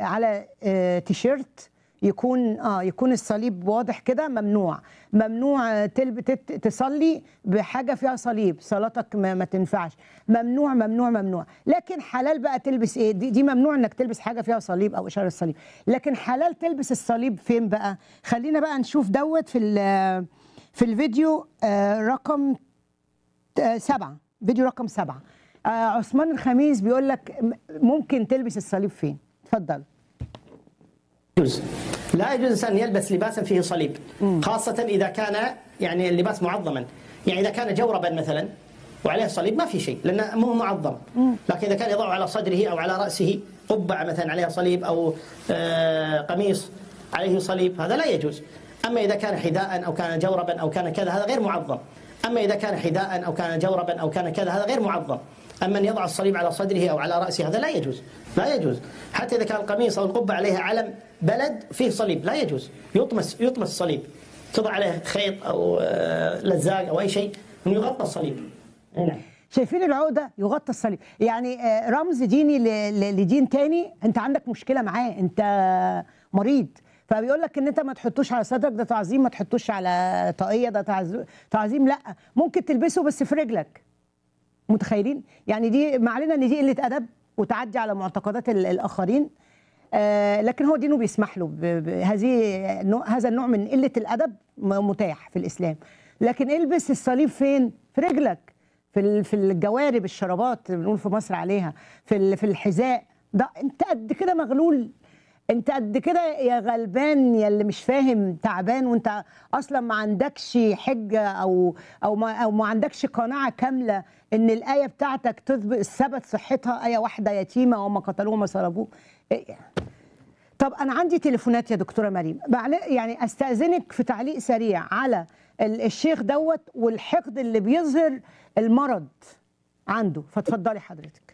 على آه، تيشيرت يكون اه يكون الصليب واضح كده ممنوع ممنوع آه، تلب تت- تصلي بحاجه فيها صليب صلاتك ما, ما تنفعش ممنوع ممنوع ممنوع لكن حلال بقى تلبس ايه دي, دي ممنوع انك تلبس حاجه فيها صليب او اشاره الصليب لكن حلال تلبس الصليب فين بقى خلينا بقى نشوف دوت في ال- في الفيديو آه، رقم آه، سبعة فيديو رقم سبعة آه، عثمان الخميس بيقول لك م- ممكن تلبس الصليب فين اتفضل يجوز لا يجوز أن يلبس لباسا فيه صليب خاصة إذا كان يعني اللباس معظما يعني إذا كان جوربا مثلا وعليه صليب ما في شيء لأنه مو معظم لكن إذا كان يضعه على صدره أو على رأسه قبعة مثلا عليها صليب أو آه، قميص عليه صليب هذا لا يجوز أما إذا كان حذاء أو كان جوربا أو كان كذا هذا غير معظم أما إذا كان حذاء أو كان جوربا أو كان كذا هذا غير معظم أما أن يضع الصليب على صدره أو على رأسه هذا لا يجوز لا يجوز حتى إذا كان القميص أو القبة عليها علم بلد فيه صليب لا يجوز يطمس يطمس الصليب تضع عليه خيط أو آه، لزاق أو أي شيء أنه يغطى الصليب نعم شايفين العقده يغطى الصليب يعني آه، رمز ديني ل- ل- لدين تاني انت عندك مشكله معاه انت مريض فبيقول لك ان انت ما تحطوش على صدرك ده تعظيم ما تحطوش على طاقيه ده تعز- تعظيم لا ممكن تلبسه بس في رجلك متخيلين يعني دي ما علينا ان دي قله ادب وتعدي على معتقدات ال- الاخرين آه لكن هو دينه بيسمح له ب- ب- هذه نوع- هذا النوع من قله الادب م- متاح في الاسلام لكن البس الصليب فين في رجلك في ال- في الجوارب الشرابات اللي بنقول في مصر عليها في ال- في الحذاء ده انت قد كده مغلول انت قد كده يا غلبان يا اللي مش فاهم تعبان وانت اصلا ما عندكش حجه او او ما او ما عندكش قناعه كامله ان الايه بتاعتك تثبت ثبت صحتها ايه واحده يتيمه وما قتلوه وما صلبوه إيه؟ طب انا عندي تليفونات يا دكتوره مريم معل- يعني استاذنك في تعليق سريع على ال- الشيخ دوت والحقد اللي بيظهر المرض عنده فاتفضلي حضرتك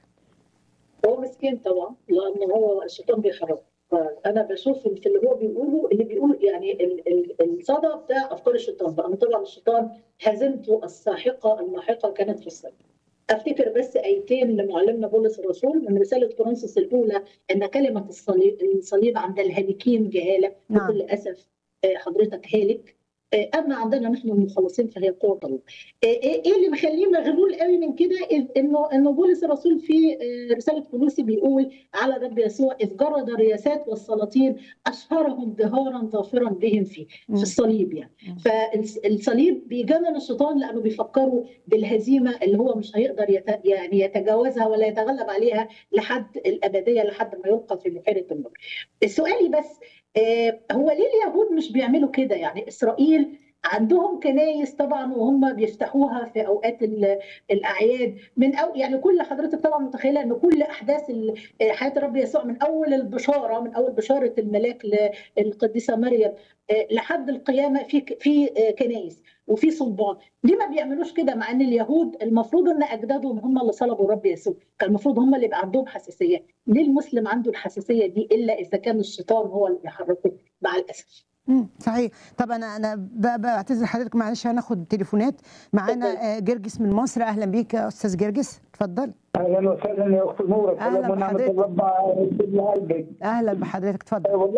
هو مسكين طبعا لانه هو الشيطان بيحرك فانا بشوف إن في اللي هو بيقوله اللي بيقول يعني ال- ال- الصدى بتاع افكار الشيطان لان طبعا الشيطان هزيمته الساحقه اللاحقه كانت في الصليب افتكر بس ايتين لمعلمنا بولس الرسول من رساله كورنثوس الاولى ان كلمه الصليب الصليب عند الهالكين جهاله نعم. بكل اسف آه، حضرتك هالك آه، اما عندنا نحن المخلصين فهي قوه الله آه، ايه إيه اللي مخليه مغلول قوي من كده إذ انه انه بولس الرسول في آه، رساله كولوسي بيقول على الرب يسوع اذ جرد الرياسات والسلاطين اشهرهم ظهارا ظافرا بهم فيه مم. في الصليب يعني مم. فالصليب بيجنن الشيطان لانه بيفكروا بالهزيمه اللي هو مش هيقدر يت... يعني يتجاوزها ولا يتغلب عليها لحد الابديه لحد ما يلقى في بحيره النار. سؤالي بس آه، هو ليه اليهود مش بيعملوا كده يعني اسرائيل عندهم كنايس طبعا وهم بيفتحوها في اوقات ال- الاعياد من أو يعني كل حضرتك طبعا متخيله ان كل احداث ال- آه، حياه الرب يسوع من اول البشاره من اول بشاره الملاك للقديسه مريم آه، لحد القيامه في ك- في آه، كنايس وفي صلبان ليه ما بيعملوش كده مع ان اليهود المفروض ان اجدادهم هم اللي صلبوا الرب يسوع كان المفروض هم اللي يبقى عندهم حساسيه ليه المسلم عنده الحساسيه دي الا اذا كان الشيطان هو اللي بيحركه مع الاسف مم، صحيح طب انا انا ب- بعتذر حضرتك معلش هناخد تليفونات معانا اتفضل. آه، جرجس من مصر اهلا بيك يا استاذ جرجس اتفضل اهلا وسهلا يا اخت نوره أهلاً سلام ونعمه بحضرتك. الرب على كل قلبك اهلا بحضرتك اتفضل والله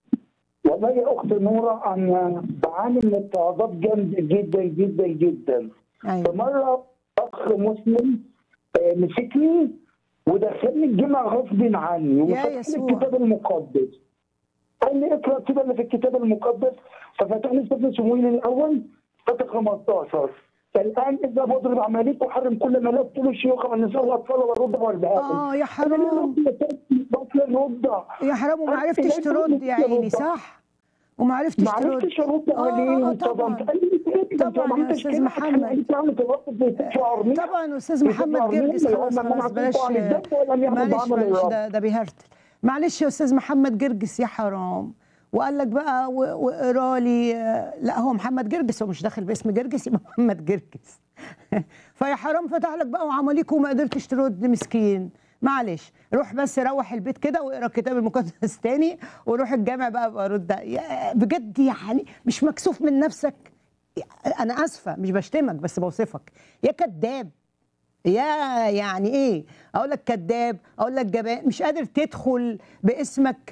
والله يا اخت نوره انا بعاني من اضطرابات جامده جدا جدا جدا ايوه فمره اخ مسلم آه، مسكني ودخلني الجامع غصب عني وفتح لي يسوع. الكتاب المقدس قال لي اقرا كده اللي في الكتاب المقدس ففتح لي سفر شمويل الاول فتح 15 الان اذا بضرب عمليك وحرم كل ما لا له الشيوخ والنساء والاطفال والرضع والبهائم اه يا انا ليه حرام ربي يسامحني بطل الرضع يا حرام وما أنا عرفتش لقيت ترد نفسي يا عيني أرد. صح وما عرفتش ما ترد عرفتش ارد آه، عليه آه، طبعاً. طبعا قال لي انت طبعاً ما يا عملتش أستاذ كده محمد. انت عامل توقف زي تدفع ارميه طبعا استاذ محمد جرجس خلاص خلاص بلاش معلش معلش ده ده بيهرتل معلش يا استاذ محمد جرجس يا حرام وقال لك بقى و- واقرا لي آه، لا هو محمد جرجس هو مش داخل باسم جرجس يبقى محمد جرجس فيا حرام فتح لك بقى وعمليك وما قدرتش ترد مسكين معلش روح بس روح البيت كده واقرا الكتاب المقدس تاني وروح الجامع بقى بقى رد يا- بجد يعني مش مكسوف من نفسك انا اسفه مش بشتمك بس بوصفك يا كذاب يا يعني ايه اقول لك كذاب اقول لك جبان مش قادر تدخل باسمك